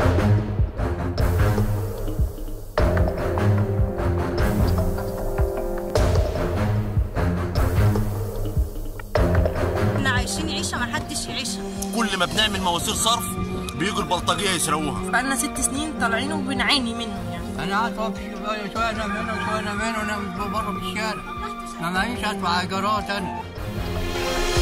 احنا عايشين عيشه ما حدش يعيشها كل ما بنعمل مواسير صرف بيجوا البلطجيه يسرقوها بقالنا ست سنين طالعين وبنعاني منه يعني انا قاعد واقف شويه شويه انام هنا وشويه انام هنا وانا بره في الشارع ما معيش ادفع ايجارات انا